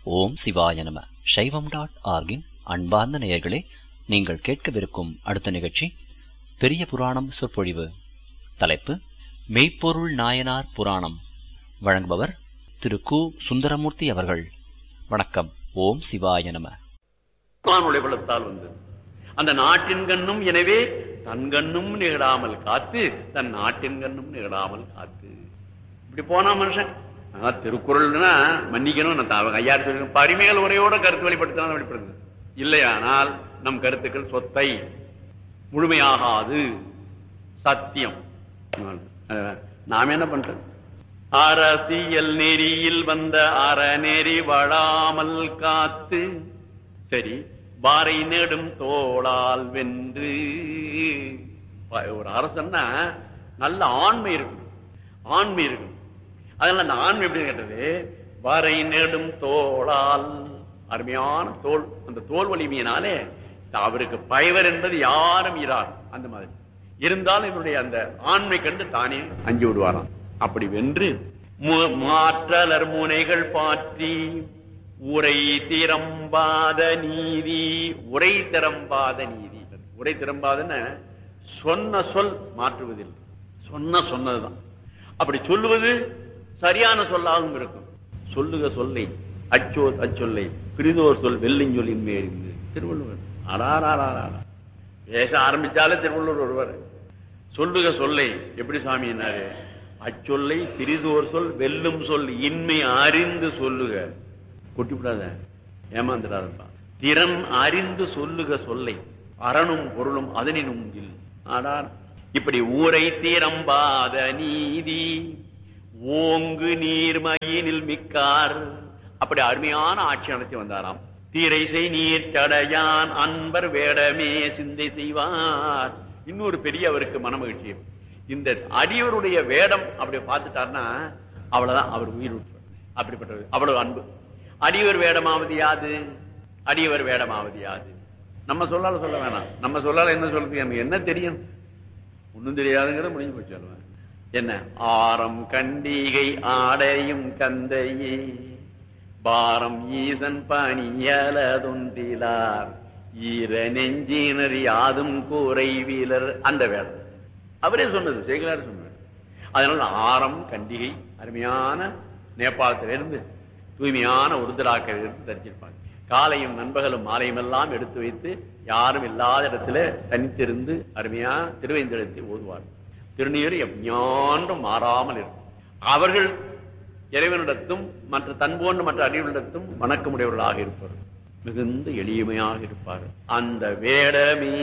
ஓம் சிவாய நம சைவம் டாட் ஆர்கின் அன்பார்ந்த நேயர்களே நீங்கள் கேட்கவிருக்கும் அடுத்த நிகழ்ச்சி பெரிய புராணம் சொற்பொழிவு தலைப்பு மெய்ப்பொருள் நாயனார் புராணம் வழங்குபவர் திரு கு சுந்தரமூர்த்தி அவர்கள் வணக்கம் ஓம் சிவாய நம வானுடைய பலத்தால் வந்தது அந்த நாட்டின் கண்ணும் எனவே தன் கண்ணும் நிகழாமல் காத்து தன் நாட்டின் கண்ணும் நிகழாமல் காத்து இப்படி போனா மனுஷன் அதான் திருக்குறள்னா மன்னிக்கணும் நான் அவங்க ஐயா சொல்லி பரிமைகள் உரையோட கருத்து வெளிப்படுத்தினா வெளிப்படுத்துது இல்லையானால் நம் கருத்துக்கள் சொத்தை முழுமையாகாது சத்தியம் அஹ், நாம என்ன பண்றோம் அரசியல் நெறியில் வந்த அறநெறி வழாமல் காத்து சரி பாறை நெடும் தோளால் வென்று ப- ஒரு அரசன்னா நல்ல ஆண்மை இருக்கும் ஆண்மை இருக்கும் அதனால அந்த ஆண்மை எப்படி கேட்டது பாறை நெடும் தோளால் அருமையான தோல் அந்த தோல் வலிமையினாலே அவருக்கு பயவர் என்பது யாரும் இரார் அந்த மாதிரி இருந்தாலும் இவருடைய அந்த ஆண்மை கண்டு தானே அஞ்சு விடுவாராம் அப்படி வென்று மு- மாற்றலர் முனைகள் பாற்றி உரை திறம்பாத நீதி உரை திறம்பாத நீதி உரை திறம்பாதன்னு சொன்ன சொல் மாற்றுவதில்லை சொன்ன சொன்னதுதான் அப்படி சொல்லுவது சரியான சொல்லாகவும் இருக்கும் சொல்லுக சொல்லை அச்சோ அச்சொல்லை பிரிதோர் சொல் வெள்ளிஞ்சொல்லின் மேலிருந்து திருவள்ளுவர் அடாராரா பேச ஆரம்பிச்சாலே திருவள்ளுவர் ஒருவர் சொல்லுக சொல்லை எப்படி சாமி என்னாரு அச்சொல்லை பிரிதோர் சொல் வெல்லும் சொல் இன்மை அறிந்து சொல்லுக கொட்டிவிடாத ஏமாந்துடாதப்பா திறன் அறிந்து சொல்லுக சொல்லை அரணும் பொருளும் அதனினும் இல் ஆடார் இப்படி ஊரை தீரம்பாத நீதி ஓங்கு நீர்மயினில் மிக்கார் அப்படி அருமையான ஆட்சி நடத்தி வந்தாராம் தீரைசை நீர் சடையான் அன்பர் வேடமே சிந்தை செய்வார் இன்னொரு பெரிய அவருக்கு மனமகிழ்ச்சி இந்த அடியவருடைய வேடம் அப்படி பார்த்துட்டாருன்னா அவ்வளவுதான் அவர் உயிர் விட்டுருவார். அப்படிப்பட்டது அவ்வளவு அன்பு அடியவர் வேடமாவது யாது அடியவர் வேடமாவது யாது நம்ம சொல்லால சொல்ல வேணாம் நம்ம சொல்லால என்ன சொல்றது எனக்கு என்ன தெரியும் ஒண்ணும் தெரியாதுங்கிற முடிஞ்சு போச்சு சொல்லுவேன் என்ன ஆரம் கண்டிகை ஆடையும் கந்தையே பாரம் ஈசன் பணியலதொன்றிலார் ஈர நெஞ்சினர் யாதும் கூரை வீலர் அந்த வேடம் அவரே சொன்னது சேகலார் சொன்னார் அதனால ஆரம் கண்டிகை அருமையான நேபாளத்திலிருந்து தூய்மையான உருதராக்கிலிருந்து தரிச்சிருப்பாங்க காலையும் நண்பகலும் மாலையும் எல்லாம் எடுத்து வைத்து யாரும் இல்லாத இடத்துல தனித்திருந்து அருமையா திருவேந்தெழுத்தை ஓதுவார் திருநீர் எஞ்ஞான்றும் மாறாமல் இருக்கும் அவர்கள் இறைவனிடத்தும் மற்ற தன் போன்ற மற்ற அடிகளிடத்தும் வணக்கமுடையவர்களாக இருப்பார் மிகுந்த எளிமையாக இருப்பார் அந்த வேடமே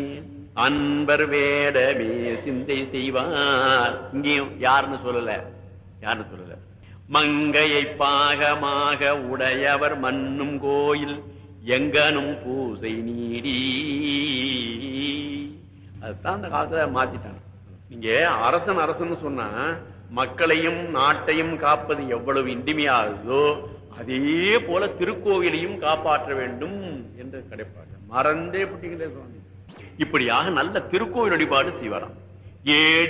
அன்பர் வேடமே சிந்தை செய்வார் இங்கேயும் யாருன்னு சொல்லல யாருன்னு சொல்லல மங்கையை பாகமாக உடையவர் மண்ணும் கோயில் எங்கனும் பூசை நீடி அதுதான் அந்த காலத்துல மாத்திட்டாங்க நீங்க அரசன் அரசன் சொன்னா மக்களையும் நாட்டையும் காப்பது எவ்வளவு இன்றிமையாகுதோ அதே போல திருக்கோவிலையும் காப்பாற்ற வேண்டும் என்று கிடைப்பாங்க மறந்தே விட்டீங்களே சுவாமி இப்படியாக நல்ல திருக்கோவில் வழிபாடு செய்வாராம் ஏழு